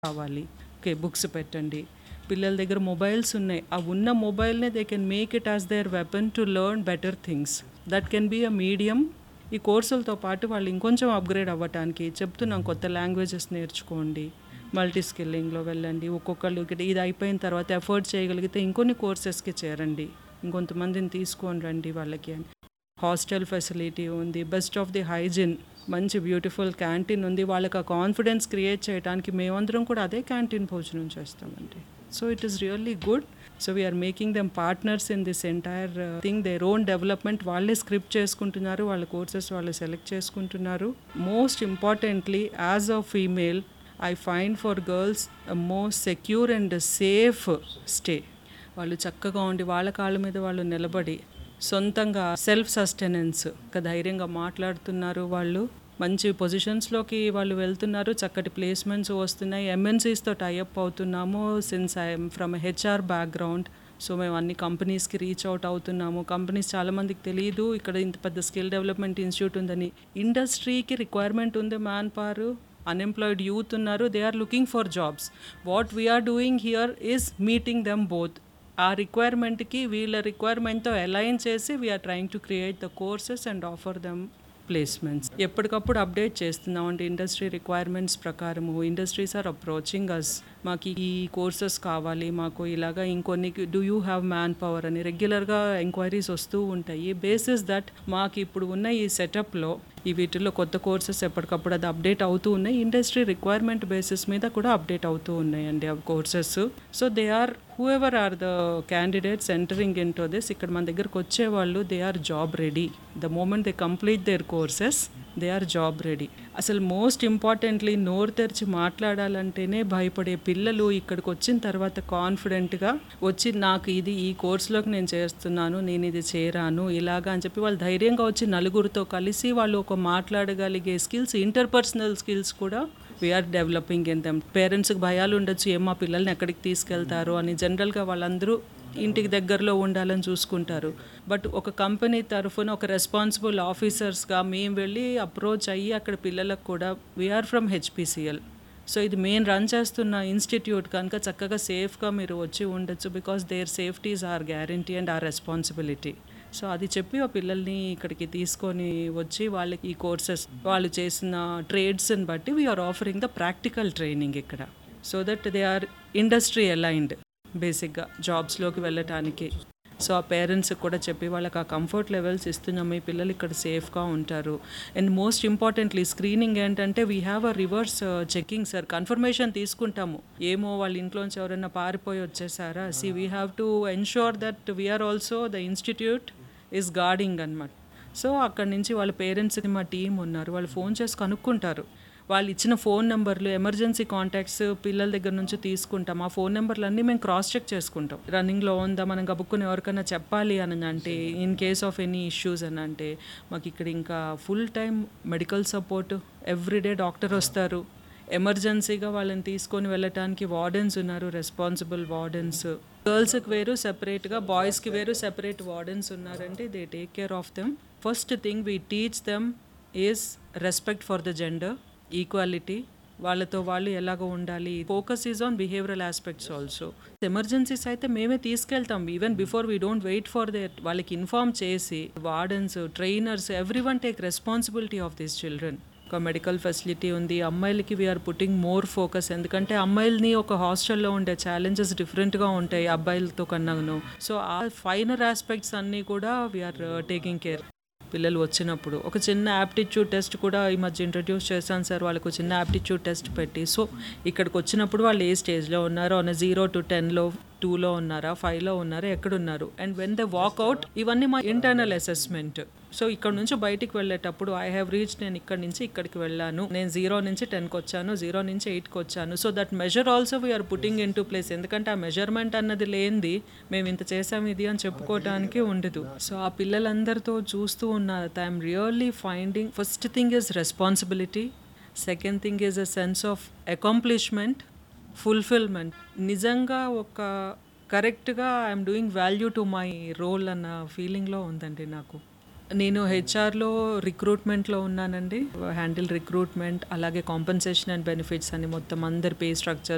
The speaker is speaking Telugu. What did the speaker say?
కావాలి ఓకే బుక్స్ పెట్టండి పిల్లల దగ్గర మొబైల్స్ ఉన్నాయి ఆ ఉన్న మొబైల్నే they can make it as their weapon to learn better things that can be a medium ఈ కోర్సులతో పాటు వాళ్ళు ఇంకొంచెం అప్గ్రేడ్ అవ్వటానికి చెప్తున్నాం కొత్త లాంగ్వేజెస్ నేర్చుకోండి మల్టీ స్కిల్లింగ్లో వెళ్ళండి ఒక్కొక్కళ్ళు ఇక్కడ ఇది అయిపోయిన తర్వాత ఎఫర్ట్ చేయగలిగితే ఇంకొన్ని కోర్సెస్కి చేరండి ఇంకొంతమందిని తీసుకొని రండి వాళ్ళకి అని హాస్టల్ ఫెసిలిటీ ఉంది బెస్ట్ ఆఫ్ ది హైజిన్ మంచి బ్యూటిఫుల్ క్యాంటీన్ ఉంది వాళ్ళకి ఆ కాన్ఫిడెన్స్ క్రియేట్ చేయడానికి మేమందరం కూడా అదే క్యాంటీన్ భోజనం చేస్తామండి so it is really good so we're making them partners in this entire thing their own development వాళ్ళే స్క్రిప్ట్ చేసుకుంటున్నారు వాళ్ళ కోర్సెస్ వాళ్ళు సెలెక్ట్ చేసుకుంటున్నారు most importantly as a female I find for girls most secure and safe stay వాళ్ళు చక్కగా ఉండి వాళ్ళ కాళ్ళ మీద వాళ్ళు నిలబడి సొంతంగా సెల్ఫ్ సస్టెనెన్స్ ధైర్యంగా మాట్లాడుతున్నారు వాళ్ళు మంచి పొజిషన్స్లోకి వాళ్ళు వెళ్తున్నారు చక్కటి ప్లేస్మెంట్స్ వస్తున్నాయి ఎంఎన్సీస్తో టైఅప్ అవుతున్నాము since I'm from HR background so మేము అన్ని కంపెనీస్కి రీచ్ అవుట్ అవుతున్నాము కంపెనీస్ చాలామందికి తెలియదు ఇక్కడ ఇంత పెద్ద స్కిల్ డెవలప్మెంట్ ఇన్స్టిట్యూట్ ఉందని ఇండస్ట్రీకి రిక్వైర్మెంట్ ఉంది మ్యాన్ పవర్ అన్ఎంప్లాయిడ్ యూత్ ఉన్నారు they are looking for jobs what we're doing here is meeting them both ఆ రిక్వైర్మెంట్కి వీళ్ళ రిక్వైర్మెంట్తో అలైన్ చేసి we're trying to create the courses and offer them placements ఎప్పటికప్పుడు అప్డేట్ చేస్తున్నాం అంటే ఇండస్ట్రీ రిక్వైర్మెంట్స్ ప్రకారము ఇండస్ట్రీస్ ఆర్ అప్రోచింగ్ అస్ మాకు ఈ కోర్సెస్ కావాలి మాకు ఇలాగా ఇంకొన్ని do you have manpower అని రెగ్యులర్గా ఎంక్వైరీస్ వస్తూ ఉంటాయి బేసిస్ దట్ మాకు ఇప్పుడు ఉన్న ఈ సెటప్లో ఈ వీటిల్లో కొత్త కోర్సెస్ ఎప్పటికప్పుడు అది అప్డేట్ అవుతూ ఉన్నాయి ఇండస్ట్రీ రిక్వైర్మెంట్ బేసిస్ మీద కూడా అప్డేట్ అవుతూ ఉన్నాయండి ఆ courses so they are whoever are the candidates entering into this ఇక్కడ మన దగ్గరకు వచ్చే వాళ్ళు they are job ready the moment they complete their courses they are job ready అసలు మోస్ట్ ఇంపార్టెంట్లీ నోరు తెరిచి మాట్లాడాలంటేనే భయపడే పిల్లలు ఇక్కడికి వచ్చిన తర్వాత కాన్ఫిడెంట్గా వచ్చి నాకు ఇది ఈ కోర్సులోకి నేను చేస్తున్నాను నేను ఇది చేరాను ఇలాగా అని చెప్పి వాళ్ళు ధైర్యంగా వచ్చి నలుగురితో కలిసి వాళ్ళు ఒక మాట్లాడగలిగే స్కిల్స్ ఇంటర్పర్సనల్ స్కిల్స్ కూడా వీఆర్ డెవలపింగ్ ఇన్ దెమ్ పేరెంట్స్కి భయాలు ఉండొచ్చు ఏం మా పిల్లల్ని ఎక్కడికి తీసుకెళ్తారు అని జనరల్గా వాళ్ళందరూ ఇంటికి దగ్గరలో ఉండాలని చూసుకుంటారు బట్ ఒక కంపెనీ తరఫున ఒక రెస్పాన్సిబుల్ ఆఫీసర్స్గా మేము వెళ్ళి అప్రోచ్ అయ్యి అక్కడ పిల్లలకు కూడా వీఆర్ ఫ్రమ్ హెచ్పిసిఎల్ సో ఇది మెయిన్ రన్ చేస్తున్న ఇన్స్టిట్యూట్ కనుక చక్కగా సేఫ్గా మీరు వచ్చి ఉండొచ్చు because their safeties are guarantee and our responsibility so అది చెప్పి ఆ పిల్లల్ని ఇక్కడికి తీసుకొని వచ్చి వాళ్ళకి ఈ కోర్సెస్ వాళ్ళు చేసిన ట్రేడ్స్ని బట్టి we're offering the practical training ఇక్కడ so that they are industry aligned బేసిక్గా జాబ్స్లోకి వెళ్ళటానికి సో ఆ పేరెంట్స్కి కూడా చెప్పి వాళ్ళకి ఆ కంఫర్ట్ లెవెల్స్ ఇస్తున్నాం మీ పిల్లలు ఇక్కడ సేఫ్గా ఉంటారు అండ్ మోస్ట్ ఇంపార్టెంట్లీ స్క్రీనింగ్ ఏంటంటే we have a reverse checking sir confirmation తీసుకుంటాము ఏమో వాళ్ళ ఇంట్లోంచి ఎవరైనా పారిపోయి వచ్చేసారా see we have to ensure that we're also the institute is guarding అనమాట సో అక్కడి నుంచి వాళ్ళ పేరెంట్స్కి మా టీం ఉన్నారు వాళ్ళు ఫోన్ చేసి కనుక్కుంటారు వాళ్ళు ఇచ్చిన ఫోన్ నెంబర్లు ఎమర్జెన్సీ కాంటాక్ట్స్ పిల్లల దగ్గర నుంచి తీసుకుంటాం ఆ ఫోన్ నెంబర్లు అన్నీ మేము క్రాస్ చెక్ చేసుకుంటాం రన్నింగ్లో ఉందా మనం గబుక్కుని ఎవరికైనా చెప్పాలి అని అంటే in case of any issues అని అంటే మాకు ఇక్కడ ఇంకా full time medical support everyday doctor వస్తారు ఎమర్జెన్సీగా వాళ్ళని తీసుకొని వెళ్ళటానికి వార్డెన్స్ ఉన్నారు రెస్పాన్సిబుల్ వార్డెన్స్ గర్ల్స్కి వేరు సెపరేట్గా బాయ్స్కి వేరు సెపరేట్ వార్డెన్స్ ఉన్నారండి they take care of them first thing we teach them is respect for the gender equality వాళ్ళతో వాళ్ళు ఎలాగో ఉండాలి focus is on behavioural aspects also emergencies అయితే మేమే తీసుకెళ్తాం even before we don't wait for their వాళ్ళకి ఇన్ఫార్మ్ చేసి wardens trainers everyone take responsibility of these children ఒక మెడికల్ ఫెసిలిటీ ఉంది అమ్మాయిలకి వీఆర్ పుట్టింగ్ మోర్ ఫోకస్ ఎందుకంటే అమ్మాయిలని ఒక హాస్టల్లో ఉండే ఛాలెంజెస్ డిఫరెంట్గా ఉంటాయి అబ్బాయిలతో కన్నాను సో ఆ ఫైనర్ ఆస్పెక్ట్స్ అన్నీ కూడా వీఆర్ టేకింగ్ కేర్ పిల్లలు వచ్చినప్పుడు ఒక చిన్న యాప్టిట్యూడ్ టెస్ట్ కూడా ఈ మధ్య ఇంట్రడ్యూస్ చేశాను సార్ వాళ్ళకు చిన్న యాప్టిట్యూడ్ టెస్ట్ పెట్టి సో ఇక్కడికి వచ్చినప్పుడు వాళ్ళు ఏ స్టేజ్లో ఉన్నారో అన్న జీరో టు టెన్లో టూలో ఉన్నారా ఫైవ్లో ఉన్నారా ఎక్కడున్నారు అండ్ వెన్ ద వాక్అవుట్ ఇవన్నీ మా ఇంటర్నల్ అసెస్మెంట్ సో ఇక్కడ నుంచి బయటికి వెళ్ళేటప్పుడు ఐ హ్యావ్ రీచ్ నేను ఇక్కడ నుంచి ఇక్కడికి వెళ్ళాను నేను జీరో నుంచి టెన్కి వచ్చాను జీరో నుంచి ఎయిట్కి వచ్చాను so that measure also we're putting into place ఎందుకంటే ఆ మెజర్మెంట్ అన్నది లేనిది మేము ఇంత చేసాం ఇది అని చెప్పుకోవడానికి ఉండదు సో ఆ పిల్లలందరితో చూస్తూ ఉన్నారు I'm really finding first thing is responsibility second thing is a sense of accomplishment fulfilment నిజంగా ఒక కరెక్ట్గా I'm doing value to my role అన్న ఫీలింగ్లో ఉందండి నాకు నేను హెచ్ఆర్లో రిక్రూట్మెంట్లో ఉన్నానండి హ్యాండిల్ రిక్రూట్మెంట్ అలాగే కాంపెన్సేషన్ అండ్ బెనిఫిట్స్ అని మొత్తం అందరి పే స్ట్రక్చర్